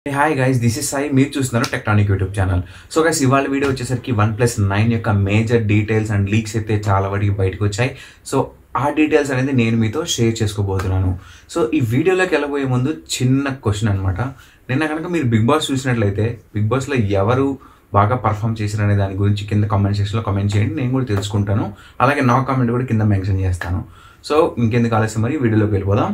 hi guys this is Sai మీరు చూస్తున్నారు Tectonic YouTube channel so guys ఇవాళ వీడియో వచ్చేసరికి వన్ ప్లస్ నైన్ యొక్క మేజర్ డీటెయిల్స్ అండ్ లీక్స్ అయితే చాలా వాటికి బయటకు వచ్చాయి సో ఆ డీటెయిల్స్ అనేది నేను మీతో షేర్ చేసుకోబోతున్నాను సో ఈ వీడియోలోకి వెళ్ళబోయే ముందు చిన్న క్వశ్చన్ అనమాట నిన్న కనుక మీరు బిగ్ బాస్ చూసినట్లయితే బిగ్ బాస్లో ఎవరు బాగా పర్ఫామ్ చేశారనే దాని గురించి కింద కామెంట్ సెక్షన్లో కామెంట్ చేయండి నేను కూడా తెలుసుకుంటాను అలాగే నా కామెంట్ కూడా కింద మెన్షన్ చేస్తాను సో ఇంకెందుకు ఆలస్యం మరి వీడియోలోకి వెళ్ళిపోదాం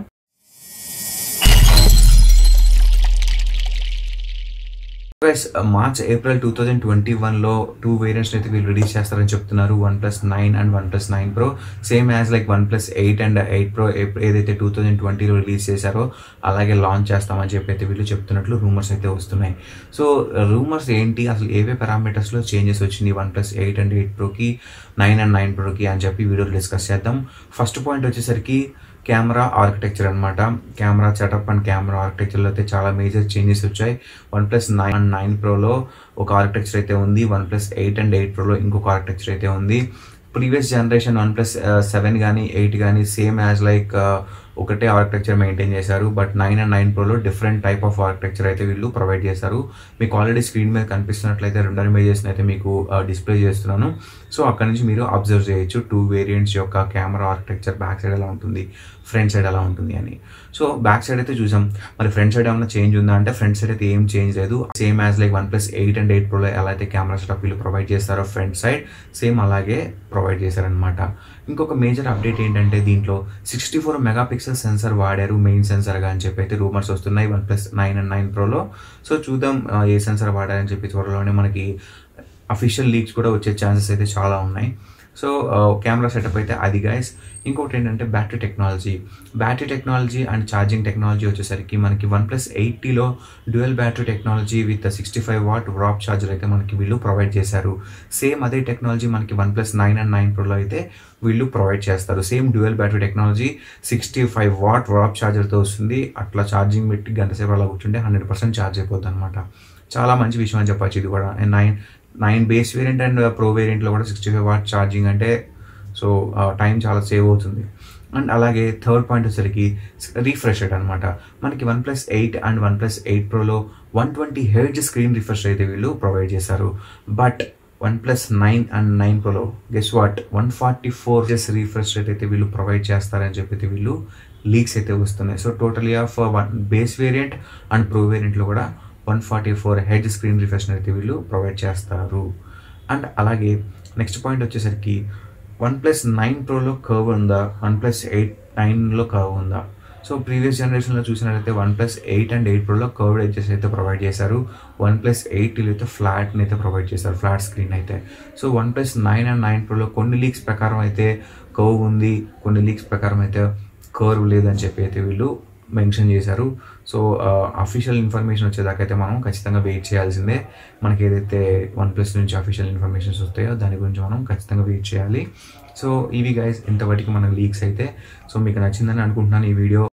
guys March April two thousand twenty వన్లో టూ వేరియంట్స్ అయితే వీళ్ళు రిలీజ్ చేస్తారని చెప్తున్నారు one plus nine and one plus nine pro same as like one plus eight and eight pro ఏదైతే టూ థౌజండ్ ట్వంటీలో రిలీజ్ చేశారో అలాగే లాంచ్ చేస్తామని చెప్పి అయితే వీళ్ళు చెప్తున్నట్లు రూమర్స్ అయితే వస్తున్నాయి సో రూమర్స్ ఏంటి అసలు ఏవే పారామీటర్స్లో చేంజెస్ వచ్చింది one plus eight and eight ప్రోకి నైన్ అండ్ నైన్ ప్రోకి అని చెప్పి వీడియోలో డిస్కస్ చేద్దాం ఫస్ట్ పాయింట్ వచ్చేసరికి కెమెరా ఆర్కిటెక్చర్ అనమాట కెమెరా సెటప్ అండ్ కెమెరా ఆర్కిటెక్చర్లో అయితే చాలా మేజర్ చేంజెస్ వచ్చాయి one plus nine and nine ప్రోలో ఒక ఆర్కిటెక్చర్ అయితే ఉంది one plus eight and eight ప్రోలో ఇంకొక ఆర్కిటెక్చర్ అయితే ఉంది previous generation one plus seven కానీ ఎయిట్ కానీ సేమ్ యాజ్ లైక్ ఒకటే ఆర్కిటెక్చర్ మెయింటైన్ చేశారు బట్ నైన్ అండ్ నైన్ ప్రోలో డిఫరెంట్ టైప్ ఆఫ్ ఆర్కిటెక్చర్ అయితే వీళ్ళు ప్రొవైడ్ చేశారు మీకు ఆల్రెడీ స్క్రీన్ మీద కనిపిస్తున్నట్లయితే రెండు ఇమేజెస్ అయితే మీకు డిస్ప్లే చేస్తున్నాను సో అక్కడ నుంచి మీరు అబ్జర్వ్ చేయొచ్చు టూ వేరియంట్స్ యొక్క కెమెరా ఆర్కిటెక్చర్ బ్యాక్ సైడ్ ఎలా ఉంటుంది ఫ్రంట్ సైడ్ ఎలా ఉంటుంది అని సో బ్యాక్ సైడ్ అయితే చూసాం మరి ఫ్రంట్ సైడ్ ఏమైనా చేంజ్ ఉందా అంటే ఫ్రంట్ సైడ్ అయితే ఏం చేంజ్ లేదు same as like one plus eight and eight ప్రోలో ఎలా అయితే కెమెరా సెటప్ వీళ్ళు ప్రొవైడ్ చేస్తారో ఫ్రంట్ సైడ్ సేమ్ అలాగే ప్రొవైడ్ చేశారనమాట ఇంకొక మేజర్ అప్డేట్ ఏంటంటే దీంట్లో sixty four mega pixel sensor వాడారు మెయిన్ సెన్సర్గా అని చెప్పి అయితే రూమర్స్ వస్తున్నాయి one plus nine and nine ప్రోలో సో చూద్దాం ఏ సెన్సర్ వాడారని చెప్పి త్వరలోనే మనకి అఫీషియల్ లీక్స్ కూడా వచ్చే ఛాన్సెస్ అయితే చాలా ఉన్నాయి సో కెమెరా సెటప్ అయితే అది గైస్ ఇంకొకటి ఏంటంటే battery technology battery technology and charging technology వచ్చేసరికి మనకి వన్ ప్లస్ ఎయిటీలో dual battery technology with sixty five watt drop charger అయితే మనకి వీళ్ళు ప్రొవైడ్ చేశారు సేమ్ అదే టెక్నాలజీ మనకి one plus nine and nine ప్రోలో అయితే వీళ్ళు ప్రొవైడ్ చేస్తారు same dual battery technology sixty five watt drop ఛార్జర్తో వస్తుంది అట్లా ఛార్జింగ్ పెట్టి గంట సేపు అలా కూర్చుంటే హండ్రెడ్ పర్సెంట్ ఛార్జ్ అయిపోద్ది అనమాట చాలా మంచి విషయం అని చెప్పచ్చు ఇది కూడా nine nine base variant and pro వేరియంట్లో కూడా సిక్స్టీ ఫైవ్ వాట్ ఛార్జింగ్ అంటే సో టైం చాలా సేవ్ అవుతుంది అండ్ అలాగే థర్డ్ పాయింట్ వచ్చేసరికి రీఫ్రెష్ రేట్ అనమాట మనకి one plus eight and one plus eight ప్రోలో one twenty hertz screen refresh అయితే వీళ్ళు ప్రొవైడ్ చేశారు but one plus nine and nine ప్రోలో guess what one forty four జెస్ రీఫ్రెష్ రేట్ అయితే వీళ్ళు ప్రొవైడ్ చేస్తారని చెప్పి వీళ్ళు లీక్స్ అయితే వస్తున్నాయి so totally of one base variant and pro వేరియంట్లో కూడా వన్ ఫార్టీ ఫోర్ హెడ్ స్క్రీన్ రిఫ్రెష్ అయితే వీళ్ళు ప్రొవైడ్ చేస్తారు అండ్ అలాగే నెక్స్ట్ పాయింట్ వచ్చేసరికి వన్ ప్లస్ నైన్ ప్రోలో కర్వ్ ఉందా వన్ ప్లస్ ఎయిట్ నైన్లో కర్వ్ ఉందా సో ప్రీవియస్ జనరేషన్లో చూసినట్లయితే one plus eight and eight ప్రోలో కర్వ్డ్ ఎడ్జెస్ అయితే ప్రొవైడ్ చేశారు వన్ ప్లస్ ఎయిట్లో అయితే ఫ్లాట్ని అయితే ప్రొవైడ్ చేశారు ఫ్లాట్ స్క్రీన్ అయితే so one plus nine and nine ప్రోలో కొన్ని లీక్స్ ప్రకారం అయితే కర్వ్ ఉంది కొన్ని లీక్స్ ప్రకారం అయితే కర్వ్ లేదని చెప్పి అయితే వీళ్ళు మెన్షన్ చేశారు సో అఫీషియల్ ఇన్ఫర్మేషన్ వచ్చేదాకా అయితే మనం ఖచ్చితంగా వెయిట్ చేయాల్సిందే మనకి ఏదైతే వన్ ప్లస్ నుంచి అఫీషియల్ ఇన్ఫర్మేషన్స్ వస్తాయో దాని గురించి మనం ఖచ్చితంగా వెయిట్ చేయాలి సో ఇవి గైస్ ఇంతవరకు మన లీక్స్ అయితే సో మీకు నచ్చిందని అనుకుంటున్నాను ఈ వీడియో